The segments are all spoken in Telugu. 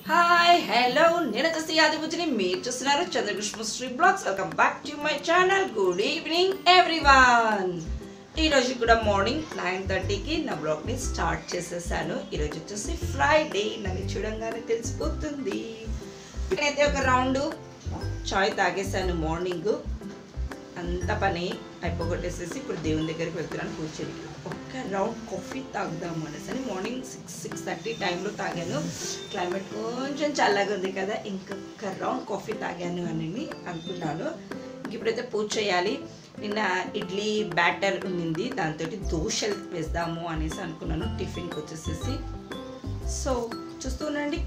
హాయ్ హలో నేను వచ్చేసి ఆదిపుచ్చిని మీరు చూస్తున్నారు Chandrakrishna Sri blogs welcome back to my channel good evening everyone ఈరోజు కూడా మార్నింగ్ నైన్ థర్టీకి నా బ్లాగ్ని స్టార్ట్ చేసేసాను ఈరోజు వచ్చేసి ఫ్రైడే నన్ను చూడంగానే తెలిసిపోతుంది నేనైతే ఒక రౌండ్ చాయ్ తాగేసాను మార్నింగ్ అంత పని అయిపోగొట్టేసేసి ఇప్పుడు దేవుని దగ్గరికి వెళ్తున్నాను కూర్చొని ఒక్క రౌండ్ కాఫీ తాగుదాము అనేసి అని మార్నింగ్ సిక్స్ సిక్స్ థర్టీ టైంలో తాగాను క్లైమేట్ కొంచెం చల్లగా ఉంది కదా ఇంకొక రౌండ్ కాఫీ తాగాను అని అనుకున్నాను ఇంక ఇప్పుడైతే పూజ చేయాలి నిన్న ఇడ్లీ బ్యాటర్ ఉన్నింది దాంతో దోశలు వేద్దాము అనేసి అనుకున్నాను టిఫిన్కి వచ్చేసేసి సో చూస్తూనండి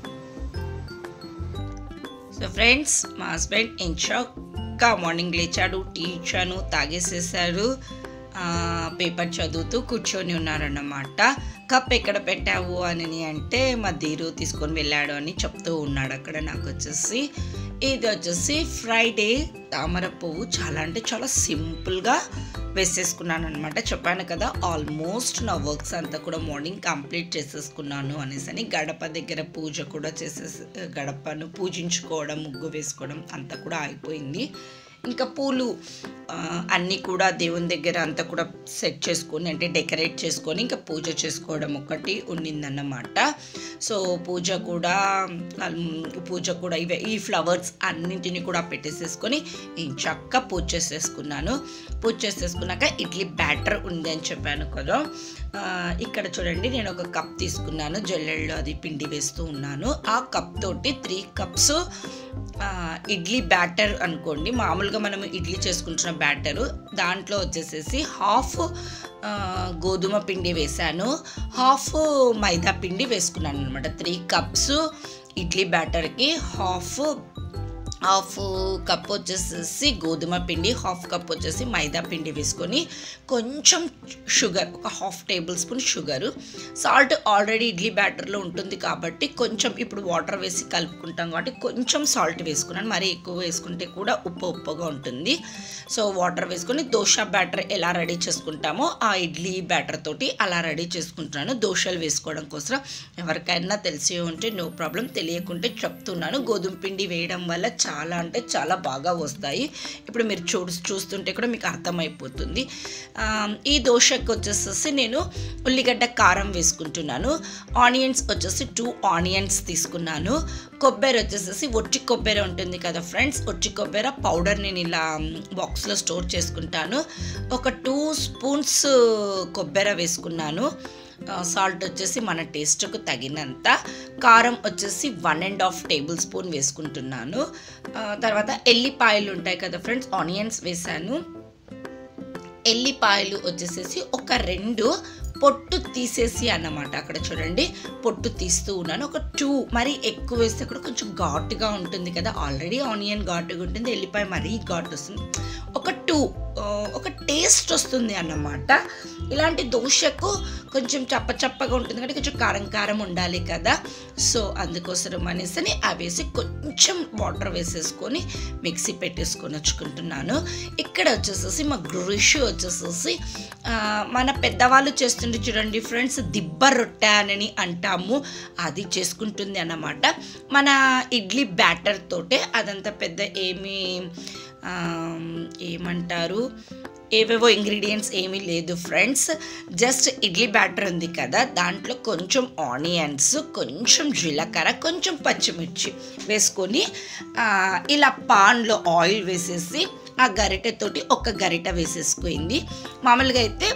సో ఫ్రెండ్స్ మా హస్బెండ్ ఇంకా మార్నింగ్ లేచాడు టీ ఇచ్చాను తాగేసేసాడు ఆ, పేపర్ చదువుతూ కూర్చొని ఉన్నారన్నమాట కప్ ఎక్కడ పెట్టావు అని అంటే మా ధీరు తీసుకొని వెళ్ళాడు అని చెప్తూ ఉన్నాడు అక్కడ నాకు వచ్చేసి ఇది వచ్చేసి ఫ్రైడే తామర పువ్వు చాలా అంటే చాలా సింపుల్గా వేసేసుకున్నాను అనమాట చెప్పాను కదా ఆల్మోస్ట్ నా వర్క్స్ అంతా కూడా మార్నింగ్ కంప్లీట్ చేసేసుకున్నాను అనేసి అని గడప దగ్గర పూజ కూడా చేసేసి గడపను పూజించుకోవడం ముగ్గు వేసుకోవడం అంతా కూడా అయిపోయింది ఇంకా పూలు ఆ, అన్నీ కూడా దేవుని దగ్గర అంతా కూడా సెట్ చేసుకొని అంటే డెకరేట్ చేసుకొని ఇంకా పూజ చేసుకోవడం ఒకటి ఉండిందన్నమాట సో పూజ కూడా ఉమ్, పూజ కూడా ఇవే ఈ ఫ్లవర్స్ అన్నింటినీ కూడా పెట్టేసేసుకొని చక్క పూజ చేసేసుకున్నాను పూజ చేసేసుకున్నాక ఇడ్లీ బ్యాటర్ ఉంది అని చెప్పాను కదా ఆ, ఇక్కడ చూడండి నేను ఒక కప్ తీసుకున్నాను జల్లెళ్ళు అది పిండి వేస్తూ ఉన్నాను ఆ కప్ తోటి త్రీ కప్స్ ఇడ్లీ బ్యాటర్ అనుకోండి మామూలుగా మనం ఇడ్లీ చేసుకుంటున్న బ్యాటరు దాంట్లో వచ్చేసేసి హాఫ్ గోధుమ పిండి వేశాను హాఫ్ మైదా పిండి వేసుకున్నాను అనమాట త్రీ కప్స్ ఇడ్లీ బ్యాటర్కి హాఫ్ హాఫ్ కప్ వచ్చేసేసి గోధుమ పిండి హాఫ్ కప్ వచ్చేసి మైదా పిండి వేసుకొని కొంచెం షుగర్ ఒక half tablespoon sugar salt already idli బ్యాటర్లో ఉంటుంది కాబట్టి కొంచెం ఇప్పుడు వాటర్ వేసి కలుపుకుంటాం కాబట్టి కొంచెం సాల్ట్ వేసుకున్నాను మరీ ఎక్కువ వేసుకుంటే కూడా ఉప్పు ఉప్పుగా ఉంటుంది సో వాటర్ వేసుకొని దోశ బ్యాటర్ ఎలా రెడీ చేసుకుంటామో ఆ ఇడ్లీ బ్యాటర్ తోటి అలా రెడీ చేసుకుంటున్నాను దోశలు వేసుకోవడం కోసం ఎవరికైనా తెలిసి ఉంటే నో ప్రాబ్లం తెలియకుంటే చెప్తున్నాను గోధుమ పిండి వేయడం వల్ల చాలా అంటే చాలా బాగా వస్తాయి ఇప్పుడు మీరు చూ చూస్తుంటే కూడా మీకు అర్థమైపోతుంది ఆ, ఈ దోశకు వచ్చేసేసి నేను ఉల్లిగడ్డ కారం వేసుకుంటున్నాను ఆనియన్స్ వచ్చేసి టూ ఆనియన్స్ తీసుకున్నాను కొబ్బరి వచ్చేసేసి ఒట్టి కొబ్బరి ఉంటుంది కదా ఫ్రెండ్స్ ఒట్టి కొబ్బరి పౌడర్ నేను ఇలా బాక్స్లో స్టోర్ చేసుకుంటాను ఒక టూ స్పూన్స్ కొబ్బరి వేసుకున్నాను సాల్ట్ వచ్చేసి మన టేస్ట్కు తగినంత కారం వచ్చేసి one and half tablespoon వేసుకుంటున్నాను ఆ, తర్వాత ఎల్లిపాయలు ఉంటాయి కదా ఫ్రెండ్స్ ఆనియన్స్ వేసాను ఎల్లిపాయలు వచ్చేసేసి ఒక రెండు పొట్టు తీసేసి అన్నమాట అక్కడ చూడండి పొట్టు తీస్తూ ఉన్నాను ఒక టూ మరి ఎక్కువ వేస్తే కూడా కొంచెం ఘాటుగా ఉంటుంది కదా ఆల్రెడీ ఆనియన్ ఘాటుగా ఉంటుంది ఎల్లిపాయ మరీ ఘాటు వస్తుంది ఒక టూ ఆ, ఒక టేస్ట్ వస్తుంది అన్నమాట ఇలాంటి దోశకు కొంచెం చప్ప చప్పగా ఉంటుంది కాబట్టి కొంచెం కారం కారం ఉండాలి కదా సో అందుకోసం అనేసి అవి వేసి కొంచెం వాటర్ వేసేసుకొని మిక్సీ పెట్టేసుకొని వచ్చుకుంటున్నాను ఇక్కడ వచ్చేసేసి మా గ్రిష్ వచ్చేసేసి ఆ, మన పెద్దవాళ్ళు చేస్తుంటే చూడండి ఫ్రెండ్స్ దిబ్బ రొట్టె అని అంటాము అది చేసుకుంటుంది అన్నమాట మన ఇడ్లీ బ్యాటర్ తోటే అదంతా పెద్ద ఏమీ ఆ, ఏమంటారు ఏవేవో ఇంగ్రీడియంట్స్ ఏమీ లేదు ఫ్రెండ్స్ జస్ట్ ఇడ్లీ బ్యాటర్ ఉంది కదా దాంట్లో కొంచెం ఆనియన్స్ కొంచెం జీలకర్ర కొంచెం పచ్చిమిర్చి వేసుకొని ఆ, ఇలా పాన్లో ఆయిల్ వేసేసి ఆ గరిటెతోటి ఒక గరిట వేసేసుకుంది మామూలుగా అయితే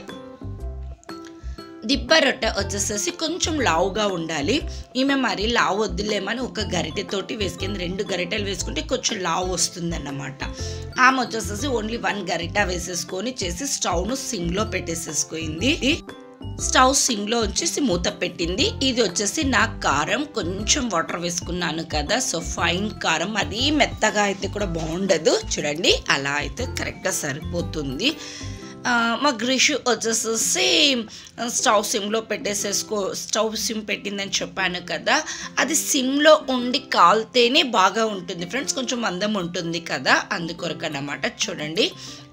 దిబ్బ రొట్టె వచ్చేసేసి కొంచెం లావుగా ఉండాలి ఈమె మరి లావు వద్దులేమని ఒక గరిటెతోటి వేసుకుంది రెండు గరిటెలు వేసుకుంటే కొంచెం లావు వస్తుందన్నమాట ఆమె వచ్చేసేసి ఓన్లీ వన్ గరిట వేసేసుకొని చేసి స్టవ్ను సింగ్లో పెట్టేసేసుకుంది స్టవ్ సింగ్లో వచ్చేసి మూత పెట్టింది ఇది వచ్చేసి నా కారం కొంచెం వాటర్ వేసుకున్నాను కదా సో ఫైన్ కారం అది మెత్తగా అయితే కూడా బాగుండదు చూడండి అలా అయితే కరెక్ట్గా సరిపోతుంది ఆ, మా గ్రిష్ వచ్చేసేసి స్టవ్ సిమ్లో పెట్టేసేసుకో స్టవ్ సిమ్ పెట్టిందని చెప్పాను కదా అది సిమ్లో ఉండి కాలితేనే బాగా ఉంటుంది ఫ్రెండ్స్ కొంచెం మందం ఉంటుంది కదా అందుకొరకు అన్నమాట చూడండి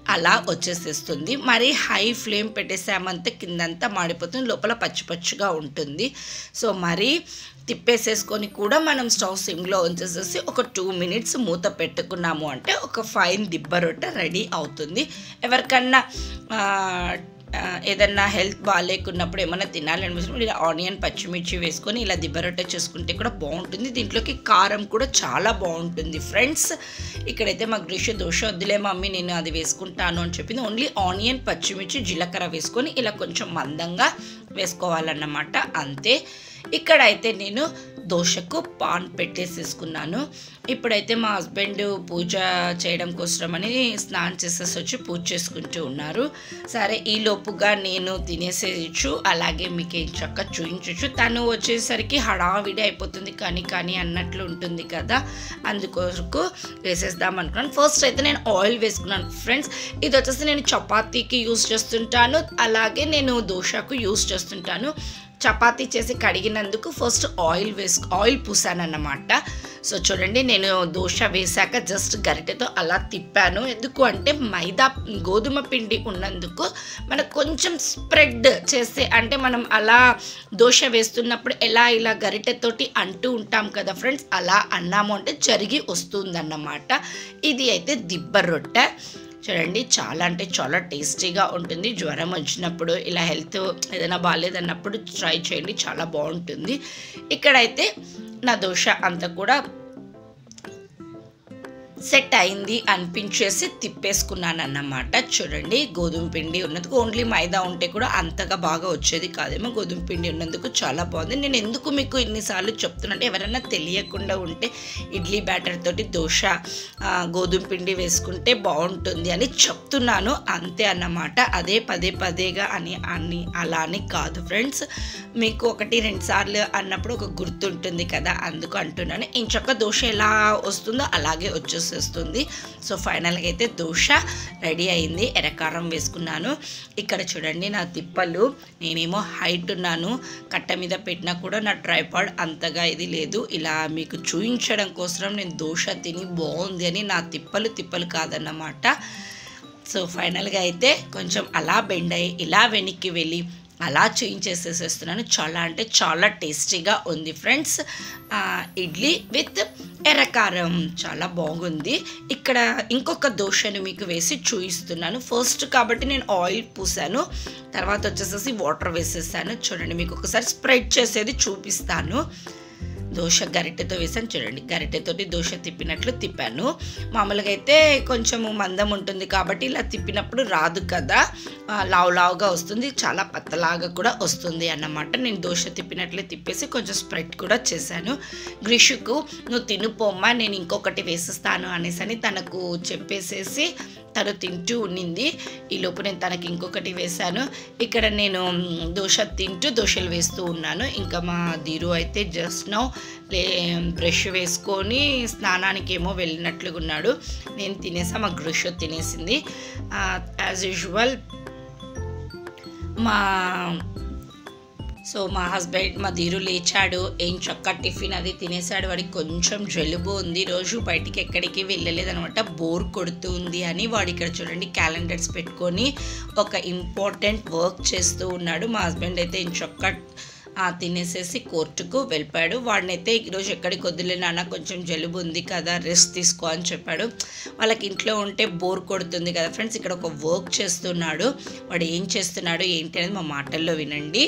అలా వచ్చేసేస్తుంది మరి హై ఫ్లేమ్ పెట్టేసామంటే కిందంతా మాడిపోతుంది లోపల పచ్చి పచ్చిగా ఉంటుంది సో మరి తిప్పేసేసుకొని కూడా మనం స్టవ్ సిమ్లో ఉంచేసేసి ఒక టూ మినిట్స్ మూత పెట్టుకున్నాము అంటే ఒక ఫైన్ దిబ్బ రొట్టె రెడీ అవుతుంది ఎవరికన్నా ఆ, ఆ, ఏదన్నా హెల్త్ బాగాలేకున్నప్పుడు ఏమైనా తినాలనిపించినప్పుడు ఇలా ఆనియన్ పచ్చిమిర్చి వేసుకొని ఇలా దిబ్బ రొట్టె చేసుకుంటే కూడా బాగుంటుంది దీంట్లోకి కారం కూడా చాలా బాగుంటుంది ఫ్రెండ్స్ ఇక్కడైతే మా గ్రీష్ దోశ వద్దులే మమ్మీ నేను అది వేసుకుంటాను అని చెప్పింది ఓన్లీ ఆనియన్ పచ్చిమిర్చి జీలకర్ర వేసుకొని ఇలా కొంచెం మందంగా వేసుకోవాలన్నమాట అంతే ఇక్కడైతే నేను దోశకు పాన్ పెట్టేసేసుకున్నాను ఇప్పుడైతే మా హస్బెండ్ పూజ చేయడం కోసమని స్నానం చేసేసి వచ్చి పూజ చేసుకుంటూ ఉన్నారు సరే ఈ లోపుగా నేను తినేసేయచ్చు అలాగే మీకు ఏం చక్క చూయించచ్చు తను వచ్చేసరికి హడావిడి అయిపోతుంది కానీ కానీ అన్నట్లు ఉంటుంది కదా అందుకొరకు వేసేద్దాం అనుకున్నాను ఫస్ట్ అయితే నేను ఆయిల్ వేసుకున్నాను ఫ్రెండ్స్ ఇది వచ్చేసి నేను చపాతీకి యూస్ చేస్తుంటాను అలాగే నేను దోశకు యూస్ చేస్తుంటాను చపాతీ చేసి కడిగినందుకు ఫస్ట్ ఆయిల్ వేసు ఆయిల్ పూసాను అన్నమాట సో చూడండి నేను దోశ వేసాక జస్ట్ గరిటెతో అలా తిప్పాను ఎందుకు అంటే మైదా గోధుమ పిండి ఉన్నందుకు మనకు కొంచెం స్ప్రెడ్ చేస్తే అంటే మనం అలా దోశ వేస్తున్నప్పుడు ఎలా ఇలా గరిటెతోటి అంటూ ఉంటాం కదా ఫ్రెండ్స్ అలా అన్నాము అంటే జరిగి వస్తుందన్నమాట ఇది అయితే దిబ్బ రొట్టె చూడండి చాలా అంటే చాలా టేస్టీగా ఉంటుంది జ్వరం వచ్చినప్పుడు ఇలా హెల్త్ ఏదైనా బాగాలేదన్నప్పుడు ట్రై చేయండి చాలా బాగుంటుంది ఇక్కడైతే నా దోశ అంతా కూడా సెట్ అయింది అనిపించేసి తిప్పేసుకున్నాను అన్నమాట చూడండి గోధుమ పిండి ఉన్నందుకు ఓన్లీ మైదా ఉంటే కూడా అంతగా బాగా వచ్చేది కాదేమో గోధుమ పిండి ఉన్నందుకు చాలా బాగుంది నేను ఎందుకు మీకు ఇన్నిసార్లు చెప్తున్నానంటే ఎవరైనా తెలియకుండా ఉంటే ఇడ్లీ బ్యాటర్ తోటి దోశ ఆ, గోధుమ పిండి వేసుకుంటే బాగుంటుంది అని చెప్తున్నాను అంతే అన్నమాట అదే పదే పదేగా అని అని అలా అని కాదు ఫ్రెండ్స్ మీకు ఒకటి రెండు సార్లు అన్నప్పుడు ఒక గుర్తుంటుంది కదా అందుకు అంటున్నాను ఇంచక్క దోశ ఎలా వస్తుందో అలాగే వచ్చేసేస్తుంది సో ఫైనల్గా అయితే దోశ రెడీ అయింది ఎర్రకారం వేసుకున్నాను ఇక్కడ చూడండి నా తిప్పలు నేనేమో హైట్ ఉన్నాను కట్ట మీద పెట్టినా కూడా నా ట్రైపాడ్ అంతగా ఇది లేదు ఇలా మీకు చూపించడం కోసం నేను దోశ తిని బాగుంది అని నా తిప్పలు తిప్పలు కాదన్నమాట సో ఫైనల్గా అయితే కొంచెం అలా బెండ్ అయ్యి ఇలా వెనక్కి వెళ్ళి అలా చూయించేసేసేస్తున్నాను చాలా అంటే చాలా టేస్టీగా ఉంది ఫ్రెండ్స్ ఆ, ఇడ్లీ విత్ ఎర్రకారం చాలా బాగుంది ఇక్కడ ఇంకొక దోశను మీకు వేసి చూపిస్తున్నాను ఫస్ట్ కాబట్టి నేను ఆయిల్ పూసాను తర్వాత వచ్చేసేసి వాటర్ వేసేసాను చూడండి మీకు ఒకసారి స్ప్రెడ్ చేసేది చూపిస్తాను దోశ గరిటెతో వేసాను చూడండి గరిటెతోటి దోశ తిప్పినట్లు తిప్పాను మామూలుగా అయితే కొంచెము మందం ఉంటుంది కాబట్టి ఇలా తిప్పినప్పుడు రాదు కదా ఆ, లావు లావుగా వస్తుంది చాలా పత్తలాగా కూడా వస్తుంది అన్నమాట నేను దోశ తిప్పినట్లే తిప్పేసి కొంచెం స్ప్రెడ్ కూడా చేశాను గ్రిషుకు నువ్వు తినుపోమ్మా నేను ఇంకొకటి వేసిస్తాను అనేసి అని తనకు చెప్పేసేసి తను తింటూ ఉన్నింది ఈలోపు నేను తనకి ఇంకొకటి వేశాను ఇక్కడ నేను మ్, దోశ తింటూ దోశలు వేస్తూ ఉన్నాను ఇంకా మా ధీరు అయితే జస్ట్ నౌ లే బ్రష్ వేసుకొని స్నానానికి ఏమో వెళ్ళినట్లుగా ఉన్నాడు నేను తినేసా మా గ్రష్ తినేసింది యాజ్ యూజువల్ మా సో మా హస్బెండ్ మా ధీరు లేచాడు ఏం చక్క టిఫిన్ అది తినేసాడు వాడికి కొంచెం జలుబు ఉంది రోజు బయటికి ఎక్కడికి వెళ్ళలేదనమాట బోర్ కొడుతుంది అని వాడు ఇక్కడ చూడండి క్యాలెండర్స్ పెట్టుకొని ఒక ఇంపార్టెంట్ వర్క్ చేస్తూ ఉన్నాడు మా హస్బెండ్ అయితే ఏం చక్క ఆ, తినేసేసి కోర్టుకు వెళ్ళిపోయాడు వాడినైతే ఈరోజు ఎక్కడికి వద్దులే నాన్న కొంచెం జలుబు ఉంది కదా రెస్ట్ తీసుకో అని చెప్పాడు వాళ్ళకి ఇంట్లో ఉంటే బోర్ కొడుతుంది కదా ఫ్రెండ్స్ ఇక్కడ ఒక వర్క్ చేస్తున్నాడు వాడు ఏం చేస్తున్నాడు ఏంటి అనేది మా మాటల్లో వినండి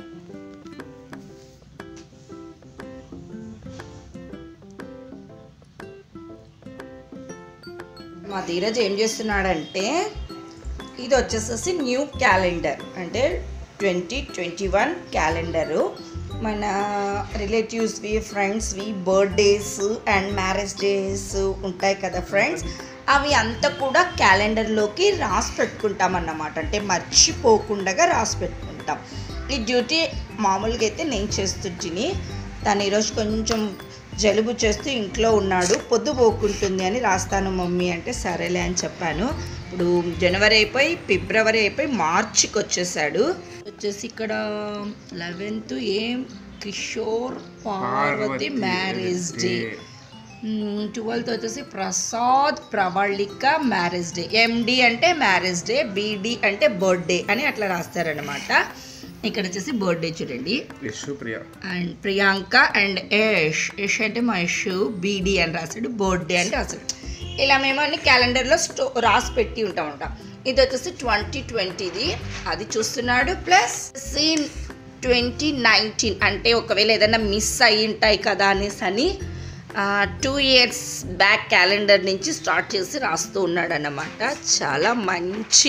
మా ధీరజ్ ఏం చేస్తున్నాడంటే ఇది వచ్చేసేసి న్యూ క్యాలెండర్ అంటే ట్వంటీ ట్వంటీ వన్ క్యాలెండరు మన రిలేటివ్స్వి ఫ్రెండ్స్వి బర్త్డేస్ అండ్ మ్యారేజ్ డేస్ ఉంటాయి కదా ఫ్రెండ్స్ అవి అంతా కూడా క్యాలెండర్లోకి రాసి పెట్టుకుంటాం అన్నమాట అంటే మర్చిపోకుండా రాసి పెట్టుకుంటాం ఈ డ్యూటీ మామూలుగా అయితే నేను చేస్తుంటిని తను ఈరోజు కొంచెం జలుబు చేస్తూ ఇంట్లో ఉన్నాడు పొద్దు పోకుంటుంది అని రాస్తాను మమ్మీ అంటే సరేలే అని చెప్పాను ఇప్పుడు జనవరి అయిపోయి ఫిబ్రవరి అయిపోయి మార్చికి వచ్చేసాడు వచ్చేసి ఇక్కడ లెవెన్త్ ఏం Kishore Parvati marriage day twelfth వచ్చేసి Prasad Pravalika marriage day MD అంటే మ్యారేజ్ డే బీడి అంటే బర్త్డే అని అట్లా రాస్తారనమాట ఇక్కడ వచ్చేసి బర్త్డే చూడండి యశు ప్రియ అండ్ ప్రియాంక అండ్ యష్ యష్ అంటే మా యష్ బీడి అని రాసాడు బర్త్డే అంటే రాసాడు ఇలా మేము అన్ని క్యాలెండర్లో స్టో రాసి పెట్టి ఉంటాం ఉంటాం ఇది వచ్చేసి ట్వంటీ ట్వంటీది అది చూస్తున్నాడు ప్లస్ సీన్ ట్వంటీ నైన్టీన్ అంటే ఒకవేళ ఏదైనా మిస్ అయి ఉంటాయి కదా అనేసి అని టూ ఇయర్స్ బ్యాక్ క్యాలెండర్ నుంచి స్టార్ట్ చేసి రాస్తూ ఉన్నాడు అన్నమాట చాలా మంచి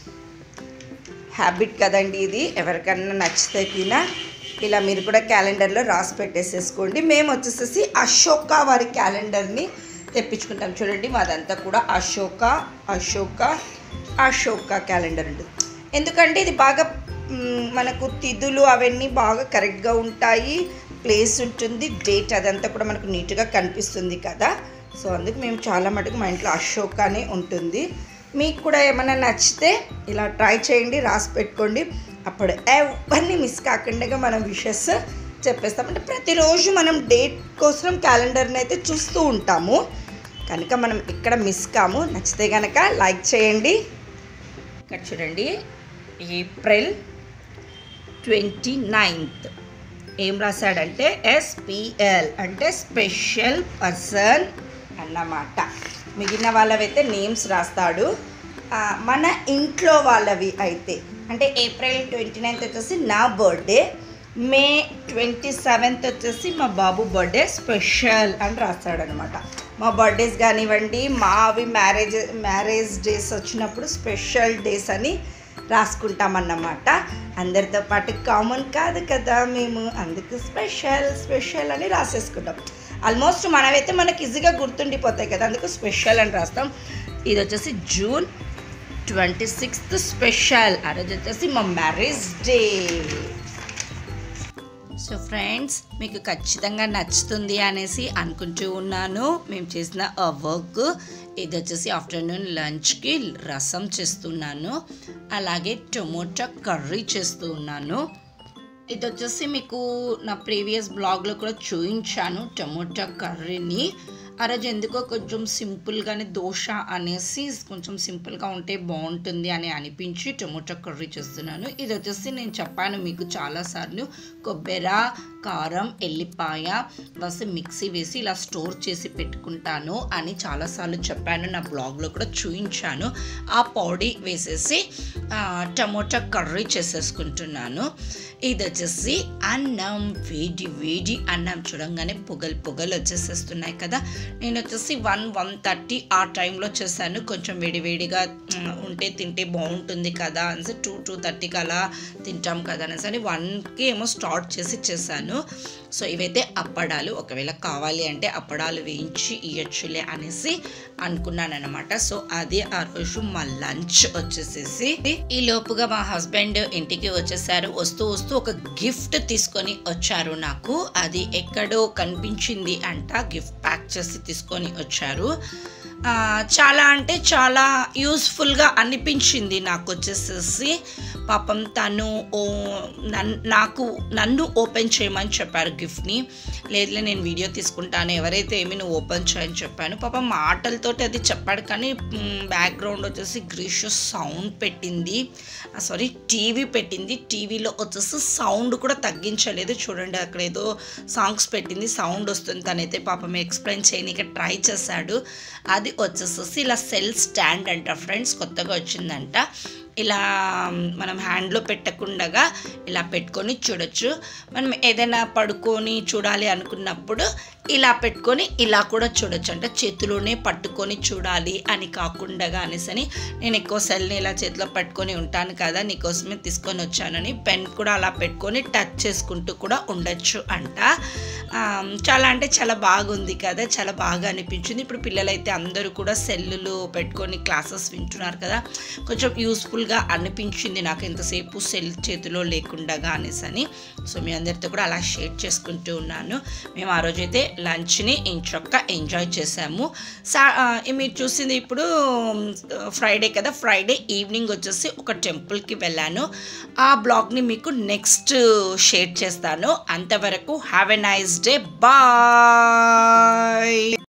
హ్యాబిట్ కదండి ఇది ఎవరికన్నా నచ్చితే తినా ఇలా మీరు కూడా క్యాలెండర్లో రాసి పెట్టేసేసుకోండి మేము వచ్చేసేసి అశోక వారి క్యాలెండర్ని తెప్పించుకుంటాం చూడండి మాదంతా కూడా అశోక అశోక అశోక క్యాలెండర్ ఉంటుంది ఎందుకంటే ఇది బాగా మ్, మనకు తిథులు అవన్నీ బాగా కరెక్ట్గా ఉంటాయి ప్లేస్ ఉంటుంది డేట్ అదంతా కూడా మనకు నీట్గా కనిపిస్తుంది కదా సో అందుకు మేము చాలా మటుకు మా ఇంట్లో అశోకానే ఉంటుంది మీకు కూడా ఏమైనా నచ్చితే ఇలా ట్రై చేయండి రాసి పెట్టుకోండి అప్పుడు ఎవరిని మిస్ కాకుండా మనం విషెస్ చెప్పేస్తాం అంటే ప్రతిరోజు మనం డేట్ కోసం క్యాలెండర్ని అయితే చూస్తూ ఉంటాము కనుక మనం ఇక్కడ మిస్ కాము నచ్చితే కనుక లైక్ చేయండి ఇక్కడ చూడండి ఏప్రిల్ ట్వంటీ నైన్త్ ఏం రాశాడంటే ఎస్పిఎల్ అంటే స్పెషల్ పర్సన్ అన్నమాట మిగిలిన వాళ్ళవైతే నేమ్స్ రాస్తాడు ఆ, మన ఇంట్లో వాళ్ళవి అయితే అంటే ఏప్రిల్ ట్వంటీ నైన్త్ వచ్చేసి నా బర్త్డే మే ట్వంటీ సెవెంత్ వచ్చేసి మా బాబు బర్త్డే స్పెషల్ అని రాస్తాడనమాట మా బర్త్డేస్ కానివ్వండి మావి మ్యారేజ్ మ్యారేజ్ డేస్ వచ్చినప్పుడు స్పెషల్ డేస్ అని రాసుకుంటామన్నమాట అందరితో పాటు కామన్ కాదు కదా మేము అందుకు స్పెషల్ స్పెషల్ అని రాసేసుకుంటాం ఆల్మోస్ట్ మనమైతే మనకి ఈజీగా గుర్తుండిపోతాయి కదా అందుకు స్పెషల్ అని రాస్తాం ఇది వచ్చేసి జూన్ ట్వంటీ సిక్స్త్ స్పెషల్ ఆ రోజు వచ్చేసి మా మ్యారేజ్ డే సో ఫ్రెండ్స్ మీకు ఖచ్చితంగా నచ్చుతుంది అనేసి అనుకుంటూ ఉన్నాను మేము చేసిన ఆ వర్క్ ఇది వచ్చేసి ఆఫ్టర్నూన్ లంచ్కి రసం చేస్తున్నాను అలాగే టొమాటో కర్రీ చేస్తూ ఉన్నాను ఇది వచ్చేసి మీకు నా ప్రీవియస్ బ్లాగ్లో కూడా చూపించాను టమోటా కర్రీని ఆ రోజు ఎందుకో కొంచెం సింపుల్గానే దోశ అనేసి కొంచెం సింపుల్గా ఉంటే బాగుంటుంది అని అనిపించి టమోటా కర్రీ చేస్తున్నాను ఇది వచ్చేసి నేను చెప్పాను మీకు చాలాసార్లు కొబ్బెర కారం ఎల్లిపాయ వేసి మిక్సీ వేసి ఇలా స్టోర్ చేసి పెట్టుకుంటాను అని చాలాసార్లు చెప్పాను నా బ్లాగ్లో కూడా చూపించాను ఆ పౌడీ వేసేసి ఆ, టమోటా కర్రీ చేసేసుకుంటున్నాను ఇది వచ్చేసి అన్నం వేడి వేడి అన్నం చూడంగానే పొగలు పొగలు వచ్చేసేస్తున్నాయి కదా నేను వచ్చేసి వన్ వన్ థర్టీ ఆ టైంలో చేశాను కొంచెం వేడి వేడిగా మ్, ఉంటే తింటే బాగుంటుంది కదా అనేసి టూ టూ థర్టీకి అలా తింటాం కదా అనేసి అని వన్కి ఏమో స్టార్ట్ చేసి చేశాను సో ఇవైతే అప్పడాలు ఒకవేళ కావాలి అంటే అప్పడాలు వేయించి ఇయ్యొచ్చులే అనేసి అనుకున్నాను అనమాట సో అది ఆ రోజు మా లంచ్ వచ్చేసేసి ఈ లోపుగా మా హస్బెండ్ ఇంటికి వచ్చేసారు వస్తూ వస్తూ ఒక గిఫ్ట్ తీసుకొని వచ్చారు నాకు అది ఎక్కడో కనిపించింది అంట గిఫ్ట్ ప్యాక్ చేసి తీసుకొని వచ్చారు ఆ, చాలా అంటే చాలా యూస్ఫుల్గా అనిపించింది నాకు వచ్చేసేసి పాపం తను ఓ నన్- నాకు నన్ను ఓపెన్ చేయమని చెప్పారు గిఫ్ట్ని లేదులే నేను వీడియో తీసుకుంటాను ఎవరైతే ఏమి నువ్వు ఓపెన్ చేయని చెప్పాను పాపం మాటలతోటి అది చెప్పాడు కానీ బ్యాక్గ్రౌండ్ వచ్చేసి గ్రీషియస్ సౌండ్ పెట్టింది సారీ టీవీ పెట్టింది టీవీలో వచ్చేసి సౌండ్ కూడా తగ్గించలేదు చూడండి అక్కడ ఏదో సాంగ్స్ పెట్టింది సౌండ్ వస్తుంది తనైతే పాపం ఎక్స్ప్లెయిన్ చేయనీకి ట్రై చేశాడు అది వచ్చేసేసి ఇలా సెల్ స్టాండ్ అంట ఫ్రెండ్స్ కొత్తగా వచ్చిందంట ఇలా మనం హ్యాండ్లో పెట్టకుండా ఇలా పెట్టుకొని చూడొచ్చు మనం ఏదైనా పడుకొని చూడాలి అనుకున్నప్పుడు ఇలా పెట్టుకొని ఇలా కూడా చూడొచ్చు అంటే చేతిలోనే పట్టుకొని చూడాలి అని కాకుండా అనేసి అని నేను ఎక్కువ సెల్ని ఇలా చేతిలో పట్టుకొని ఉంటాను కదా నీకోసమే తీసుకొని వచ్చానని పెన్ కూడా అలా పెట్టుకొని టచ్ చేసుకుంటూ కూడా ఉండొచ్చు అంట ఆమ్, చాలా అంటే చాలా బాగుంది కదా చాలా బాగా అనిపించింది ఇప్పుడు పిల్లలైతే అందరూ కూడా సెల్లులు పెట్టుకొని క్లాసెస్ వింటున్నారు కదా కొంచెం యూస్ఫుల్గా అనిపించింది నాకు ఎంతసేపు సెల్ చేతిలో లేకుండా అనేసి అని సో మీ అందరితో కూడా అలా షేర్ చేసుకుంటూ ఉన్నాను మేము ఆ రోజైతే లంచ్ని ఇంచొక్క ఎంజాయ్ చేసాము సా ఆ, మీరు చూసింది ఇప్పుడు ఫ్రైడే కదా ఫ్రైడే ఈవినింగ్ వచ్చేసి ఒక టెంపుల్కి వెళ్ళాను ఆ బ్లాగ్ని మీకు నెక్స్ట్ షేర్ చేస్తాను అంతవరకు have a nice day bye